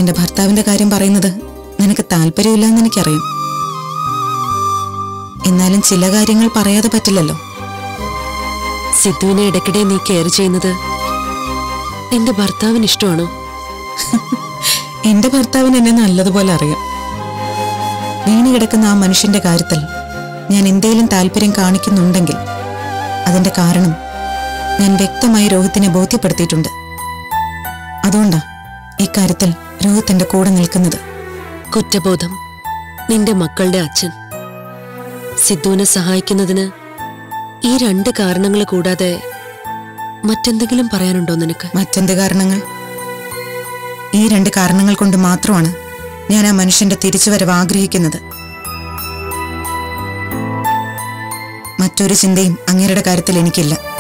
എന്റെ ഭർത്താവിന്റെ കാര്യം പറയുന്നത് നിനക്ക് താല്പര്യമില്ലെന്ന് എനിക്കറിയാം എന്നാലും ചില കാര്യങ്ങൾ പറയാതെ പറ്റില്ലല്ലോ സിദ്ധുവിനെ ഇടയ്ക്കിടെ നീ കെയർ ചെയ്യുന്നത് നിന്റെ ഭർത്താവിന് ഇഷ്ടമാണോ എന്റെ ഭർത്താവിന് എന്നെ നല്ലതുപോലെ അറിയാം വീണ് കിടക്കുന്ന ആ മനുഷ്യന്റെ കാര്യത്തിൽ ഞാൻ എന്തെങ്കിലും താല്പര്യം കാണിക്കുന്നുണ്ടെങ്കിൽ അതിന്റെ കാരണം ഞാൻ വ്യക്തമായി രോഹിത്തിനെ ബോധ്യപ്പെടുത്തിയിട്ടുണ്ട് അതുകൊണ്ടാ ഇക്കാര്യത്തിൽ രോഹിത് എന്റെ കൂടെ നിൽക്കുന്നത് കുറ്റബോധം നിന്റെ മക്കളുടെ അച്ഛൻ സിദ്ധുവിനെ സഹായിക്കുന്നതിന് ഈ രണ്ട് കാരണങ്ങൾ കൂടാതെ മറ്റെന്തെങ്കിലും പറയാനുണ്ടോ നിനക്ക് മറ്റെന്ത് കാരണങ്ങൾ ഈ രണ്ട് കാരണങ്ങൾ കൊണ്ട് മാത്രമാണ് ഞാൻ ആ മനുഷ്യന്റെ തിരിച്ചുവരവ് ആഗ്രഹിക്കുന്നത് മറ്റൊരു ചിന്തയും അങ്ങേരുടെ കാര്യത്തിൽ എനിക്കില്ല